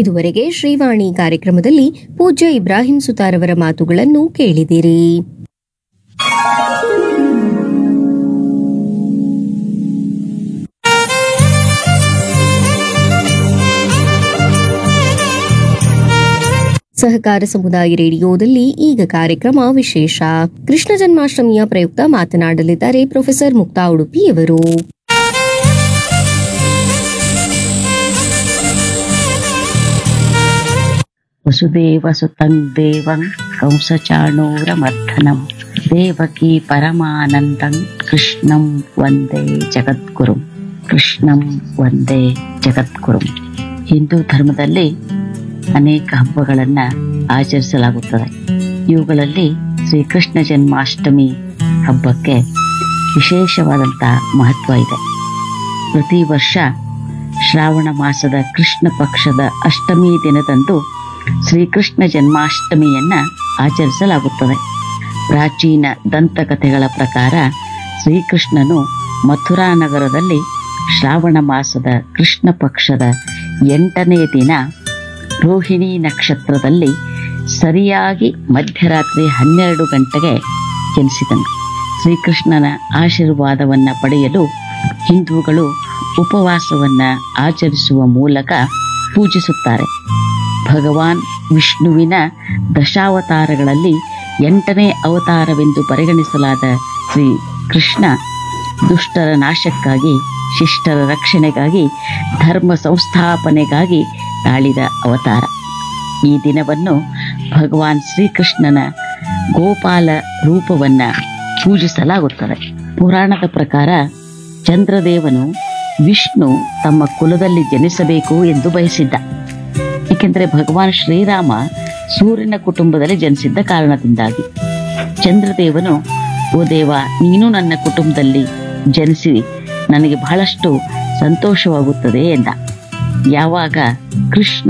ಇದುವರೆಗೆ ಶ್ರೀವಾಣಿ ಕಾರ್ಯಕ್ರಮದಲ್ಲಿ ಪೂಜ್ಯ ಇಬ್ರಾಹಿಂ ಸುತಾರವರ ಮಾತುಗಳನ್ನು ಕೇಳಿದಿರಿ ಸಹಕಾರ ಸಮುದಾಯ ರೇಡಿಯೋದಲ್ಲಿ ಈಗ ಕಾರ್ಯಕ್ರಮ ವಿಶೇಷ ಕೃಷ್ಣ ಜನ್ಮಾಷ್ಟಮಿಯ ಪ್ರಯುಕ್ತ ಮಾತನಾಡಲಿದ್ದಾರೆ ಪ್ರೊಫೆಸರ್ ಮುಕ್ತಾ ಉಡುಪಿಯವರು ವಸುದೇವಸುತಂ ದೇವಂ ಕಂಸಚಾಣೂರಮರ್ಧನಂ ದೇವಕಿ ಪರಮಾನಂದಂ ಕೃಷ್ಣಂ ವಂದೇ ಜಗದ್ಗುರು ಕೃಷ್ಣಂ ವಂದೇ ಜಗದ್ಗುರು ಹಿಂದೂ ಧರ್ಮದಲ್ಲಿ ಅನೇಕ ಹಬ್ಬಗಳನ್ನ ಆಚರಿಸಲಾಗುತ್ತದೆ ಇವುಗಳಲ್ಲಿ ಶ್ರೀಕೃಷ್ಣ ಜನ್ಮಾಷ್ಟಮಿ ಹಬ್ಬಕ್ಕೆ ವಿಶೇಷವಾದಂತಹ ಮಹತ್ವ ಇದೆ ಪ್ರತಿ ವರ್ಷ ಶ್ರಾವಣ ಮಾಸದ ಕೃಷ್ಣ ಪಕ್ಷದ ಅಷ್ಟಮಿ ದಿನದಂದು ಶ್ರೀಕೃಷ್ಣ ಜನ್ಮಾಷ್ಟಮಿಯನ್ನ ಆಚರಿಸಲಾಗುತ್ತದೆ ಪ್ರಾಚೀನ ದಂತಕಥೆಗಳ ಪ್ರಕಾರ ಶ್ರೀಕೃಷ್ಣನು ಮಥುರಾ ನಗರದಲ್ಲಿ ಶ್ರಾವಣ ಮಾಸದ ಕೃಷ್ಣ ಪಕ್ಷದ ಎಂಟನೇ ದಿನ ರೋಹಿಣಿ ನಕ್ಷತ್ರದಲ್ಲಿ ಸರಿಯಾಗಿ ಮಧ್ಯರಾತ್ರಿ ಹನ್ನೆರಡು ಗಂಟೆಗೆ ಜನಿಸಿದನು ಶ್ರೀಕೃಷ್ಣನ ಆಶೀರ್ವಾದವನ್ನ ಪಡೆಯಲು ಹಿಂದೂಗಳು ಉಪವಾಸವನ್ನ ಆಚರಿಸುವ ಮೂಲಕ ಪೂಜಿಸುತ್ತಾರೆ ಭಗವಾನ್ ವಿಷ್ಣುವಿನ ದಶಾವತಾರಗಳಲ್ಲಿ ಎಂಟನೇ ಅವತಾರವೆಂದು ಪರಿಗಣಿಸಲಾದ ಶ್ರೀ ಕೃಷ್ಣ ದುಷ್ಟರ ನಾಶಕ್ಕಾಗಿ ಶಿಷ್ಟರ ರಕ್ಷಣೆಗಾಗಿ ಧರ್ಮ ಸಂಸ್ಥಾಪನೆಗಾಗಿ ತಾಳಿದ ಅವತಾರ ಈ ದಿನವನ್ನು ಭಗವಾನ್ ಶ್ರೀಕೃಷ್ಣನ ಗೋಪಾಲ ರೂಪವನ್ನ ಪೂಜಿಸಲಾಗುತ್ತದೆ ಪುರಾಣದ ಪ್ರಕಾರ ಚಂದ್ರದೇವನು ವಿಷ್ಣು ತಮ್ಮ ಕುಲದಲ್ಲಿ ಜನಿಸಬೇಕು ಎಂದು ಬಯಸಿದ್ದ ಏಕೆಂದರೆ ಭಗವಾನ್ ಶ್ರೀರಾಮ ಸೂರ್ಯನ ಕುಟುಂಬದಲ್ಲಿ ಜನಿಸಿದ್ದ ಕಾರಣದಿಂದಾಗಿ ಚಂದ್ರದೇವನು ಓ ದೇವ ನೀನು ನನ್ನ ಕುಟುಂಬದಲ್ಲಿ ಜನಿಸಿ ನನಗೆ ಬಹಳಷ್ಟು ಸಂತೋಷವಾಗುತ್ತದೆ ಎಂದ ಯಾವಾಗ ಕೃಷ್ಣ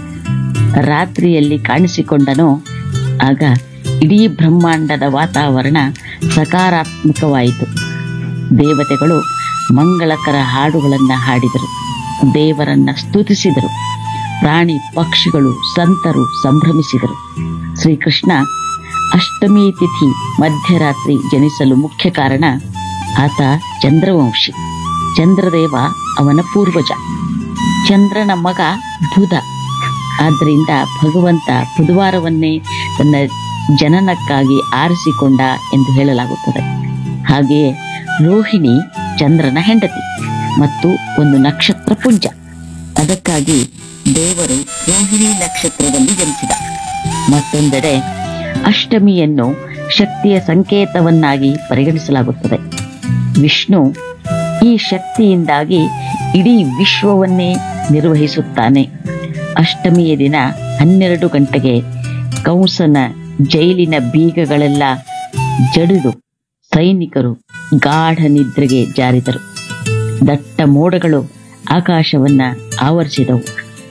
ರಾತ್ರಿಯಲ್ಲಿ ಕಾಣಿಸಿಕೊಂಡನೋ ಆಗ ಇಡೀ ಬ್ರಹ್ಮಾಂಡದ ವಾತಾವರಣ ಸಕಾರಾತ್ಮಕವಾಯಿತು ದೇವತೆಗಳು ಮಂಗಳಕರ ಹಾಡುಗಳನ್ನು ಹಾಡಿದರು ದೇವರನ್ನ ಸ್ತುತಿಸಿದರು ಪ್ರಾಣಿ ಪಕ್ಷಿಗಳು ಸಂತರು ಸಂಭ್ರಮಿಸಿದರು ಶ್ರೀಕೃಷ್ಣ ಅಷ್ಟಮಿ ತಿಥಿ ಮಧ್ಯರಾತ್ರಿ ಜನಿಸಲು ಮುಖ್ಯ ಕಾರಣ ಆತ ಚಂದ್ರವಂಶಿ ಚಂದ್ರದೇವ ಅವನ ಪೂರ್ವಜ ಚಂದ್ರನ ಮಗ ಬುಧ ಆದ್ದರಿಂದ ಭಗವಂತ ಬುಧವಾರವನ್ನೇ ತನ್ನ ಜನನಕ್ಕಾಗಿ ಆರಿಸಿಕೊಂಡ ಎಂದು ಹೇಳಲಾಗುತ್ತದೆ ಹಾಗೆಯೇ ರೋಹಿಣಿ ಚಂದ್ರನ ಹೆಂಡತಿ ಮತ್ತು ಒಂದು ನಕ್ಷತ್ರ ಪುಂಜ ಅದಕ್ಕಾಗಿ ದೇವರು ರೋಹಿಣಿ ನಕ್ಷತ್ರದಲ್ಲಿ ಜನಿಸಿದ ಮತ್ತೊಂದೆಡೆ ಅಷ್ಟಮಿಯನ್ನು ಶಕ್ತಿಯ ಸಂಕೇತವನ್ನಾಗಿ ಪರಿಗಣಿಸಲಾಗುತ್ತದೆ ವಿಷ್ಣು ಈ ಶಕ್ತಿಯಿಂದಾಗಿ ಇಡೀ ವಿಶ್ವವನ್ನೇ ನಿರ್ವಹಿಸುತ್ತಾನೆ ಅಷ್ಟಮಿಯ ದಿನ ಹನ್ನೆರಡು ಗಂಟೆಗೆ ಕಂಸನ ಜೈಲಿನ ಬೀಗಗಳೆಲ್ಲ ಜಡಿದು ಸೈನಿಕರು ಗಾಢ ನಿದ್ರೆಗೆ ಜಾರಿದರು ದಟ್ಟ ಮೋಡಗಳು ಆಕಾಶವನ್ನ ಆವರಿಸಿದವು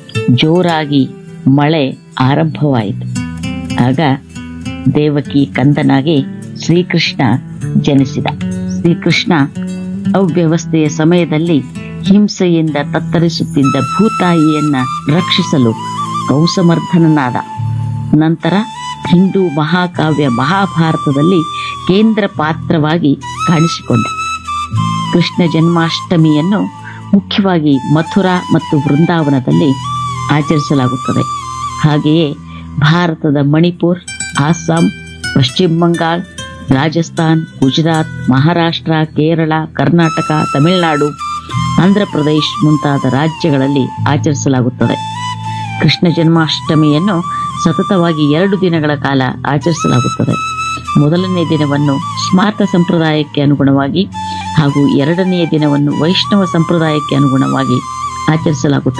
ಜೋರಾಗಿ ಮಳೆ ಆರಂಭವಾಯಿತು ಆಗ ದೇವಕಿ ಕಂದನಾಗಿ ಶ್ರೀಕೃಷ್ಣ ಜನಿಸಿದ ಶ್ರೀಕೃಷ್ಣ ಅವ್ಯವಸ್ಥೆಯ ಸಮಯದಲ್ಲಿ ಹಿಂಸೆಯಿಂದ ತತ್ತರಿಸುತ್ತಿದ್ದ ಭೂತಾಯಿಯನ್ನ ರಕ್ಷಿಸಲು ಕೌಸಮರ್ಧನನಾದ ನಂತರ ಹಿಂದೂ ಮಹಾಕಾವ್ಯ ಮಹಾಭಾರತದಲ್ಲಿ ಕೇಂದ್ರ ಪಾತ್ರವಾಗಿ ಕಾಣಿಸಿಕೊಂಡ ಕೃಷ್ಣ ಜನ್ಮಾಷ್ಟಮಿಯನ್ನು ಮುಖ್ಯವಾಗಿ ಮಥುರಾ ಮತ್ತು ವೃಂದಾವನದಲ್ಲಿ ಆಚರಿಸಲಾಗುತ್ತದೆ ಹಾಗೆಯೇ ಭಾರತದ ಮಣಿಪುರ್ ಅಸ್ಸಾಂ ಪಶ್ಚಿಮ ಬಂಗಾಳ ರಾಜಸ್ಥಾನ್ ಗುಜರಾತ್ ಮಹಾರಾಷ್ಟ್ರ ಕೇರಳ ಕರ್ನಾಟಕ ತಮಿಳುನಾಡು ಆಂಧ್ರಪ್ರದೇಶ್ ಮುಂತಾದ ರಾಜ್ಯಗಳಲ್ಲಿ ಆಚರಿಸಲಾಗುತ್ತದೆ ಕೃಷ್ಣ ಜನ್ಮಾಷ್ಟಮಿಯನ್ನು ಸತತವಾಗಿ ಎರಡು ದಿನಗಳ ಕಾಲ ಆಚರಿಸಲಾಗುತ್ತದೆ ಮೊದಲನೇ ದಿನವನ್ನು ಸ್ಮಾರ್ತ ಸಂಪ್ರದಾಯಕ್ಕೆ ಅನುಗುಣವಾಗಿ ಹಾಗೂ ಎರಡನೆಯ ದಿನವನ್ನು ವೈಷ್ಣವ ಸಂಪ್ರದಾಯಕ್ಕೆ ಅನುಗುಣವಾಗಿ ಆಚರಿಸಲಾಗುತ್ತದೆ